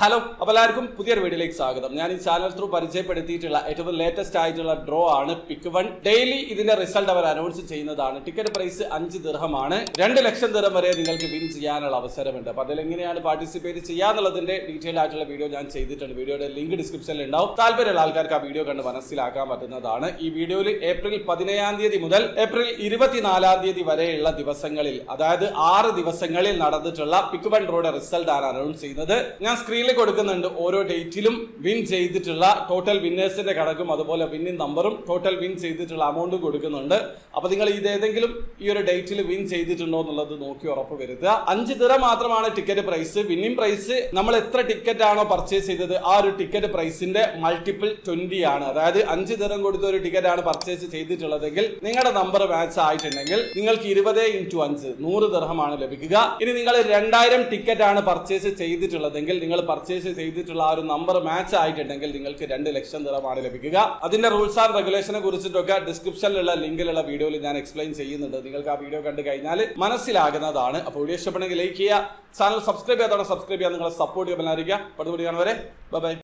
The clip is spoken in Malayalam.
ഹലോ അപ്പോൾ എല്ലാവർക്കും പുതിയൊരു വീഡിയോയിലേക്ക് സ്വാഗതം ഞാൻ ഈ ചാനൽ ത്രൂ പരിചയപ്പെടുത്തിയിട്ടുള്ള ഏറ്റവും ലേറ്റസ്റ്റ് ആയിട്ടുള്ള ഡ്രോ ആണ് പിക്ക് വൺ ഡെയിലി ഇതിന്റെ റിസൾട്ട് അവർ അനൗൺസ് ചെയ്യുന്നതാണ് ടിക്കറ്റ് പ്രൈസ് അഞ്ച് ദിർഹമാണ് രണ്ട് ലക്ഷം ദിർഹം വരെ നിങ്ങൾക്ക് വിൻ ചെയ്യാനുള്ള അവസരമുണ്ട് അപ്പോൾ അതിൽ എങ്ങനെയാണ് പാർട്ടിസിപ്പേറ്റ് ചെയ്യാന്നുള്ളതിന്റെ ഡീറ്റെയിൽ ആയിട്ടുള്ള വീഡിയോ ഞാൻ ചെയ്തിട്ടുണ്ട് വീഡിയോയുടെ ലിങ്ക് ഡിസ്ക്രിപ്ഷനിൽ ഉണ്ടാവും താല്പര്യമുള്ള ആൾക്കാർക്ക് ആ വീഡിയോ കണ്ട് മനസ്സിലാക്കാൻ പറ്റുന്നതാണ് ഈ വീഡിയോയിൽ ഏപ്രിൽ പതിനേഴാം തീയതി മുതൽ ഏപ്രിൽ ഇരുപത്തിനാലാം തീയതി വരെയുള്ള ദിവസങ്ങളിൽ അതായത് ആറ് ദിവസങ്ങളിൽ നടന്നിട്ടുള്ള പിക്ക് വൺ ഡ്രോയുടെ റിസൾട്ട് ആണ് അനൗൺസ് ചെയ്യുന്നത് ഞാൻ സ്ക്രീനിൽ കൊടുക്കുന്നുണ്ട് ഓരോ ഡേറ്റിലും വിൻ ചെയ്തിട്ടുള്ള ടോട്ടൽ വിന്നേഴ്സിന്റെ കണക്കും അതുപോലെ വിന്നിംഗ് നമ്പറും ടോട്ടൽ വിൻ ചെയ്തിട്ടുള്ള അമൗണ്ടും കൊടുക്കുന്നുണ്ട് അപ്പൊ നിങ്ങൾ ഇത് ഏതെങ്കിലും ഈ ഒരു ഡേറ്റിൽ വിൻ ചെയ്തിട്ടുണ്ടോ എന്നുള്ളത് നോക്കി ഉറപ്പ് വരുത്തുക അഞ്ച് ദിറ മാത്രമാണ് ടിക്കറ്റ് പ്രൈസ് വിന്നിംഗ് പ്രൈസ് നമ്മൾ എത്ര ടിക്കറ്റ് ആണോ പർച്ചേസ് ചെയ്തത് ആ ഒരു ടിക്കറ്റ് പ്രൈസിന്റെ മൾട്ടിപ്പിൾ ട്വന്റി ആണ് അതായത് അഞ്ച് ദിറം കൊടുത്ത ഒരു ടിക്കറ്റ് ആണ് പർച്ചേസ് ചെയ്തിട്ടുള്ളതെങ്കിൽ നിങ്ങളുടെ നമ്പർ മാച്ച് ആയിട്ടുണ്ടെങ്കിൽ നിങ്ങൾക്ക് ഇരുപത് ഇൻറ്റു അഞ്ച് നൂറ് ദിർഹമാണ് ലഭിക്കുക ഇനി നിങ്ങൾ രണ്ടായിരം ടിക്കറ്റ് ആണ് പർച്ചേസ് ചെയ്തിട്ടുള്ളതെങ്കിൽ നിങ്ങൾ പർച്ചേസ് ചെയ്തിട്ടുള്ള ആ ഒരു നമ്പർ മാച്ച് ആയിട്ടുണ്ടെങ്കിൽ നിങ്ങൾക്ക് രണ്ട് ലക്ഷം ദിർഹമാണ് ലഭിക്കുക അതിന്റെ റൂൾസ് ആൻഡ് റെഗുലേഷനെ കുറിച്ചിട്ടൊക്കെ ഡിസ്ക്രിപ്ഷനിലുള്ള ലിങ്കിലുള്ള വീഡിയോയിൽ ഞാൻ എക്സ്പ്ലെയിൻ ചെയ്യുന്നുണ്ട് നിങ്ങൾക്ക് ആ വീഡിയോ കണ്ടു കഴിഞ്ഞാൽ മനസ്സിലാകുന്നതാണ് അപ്പോൾ വീഡിയോ ഇഷ്ടപ്പെടുന്നെങ്കിൽ ലൈക്ക് ചെയ്യുക ചാനൽ സബ്സ്ക്രൈബ് ചെയ്യാത്തവരെ സബ്സ്ക്രൈബ് ചെയ്യാൻ നിങ്ങളെ സപ്പോർട്ട് ചെയ്യാൻ അറിയിക്കുക അടുത്ത വീഡിയോ കാണുവരെ ബൈ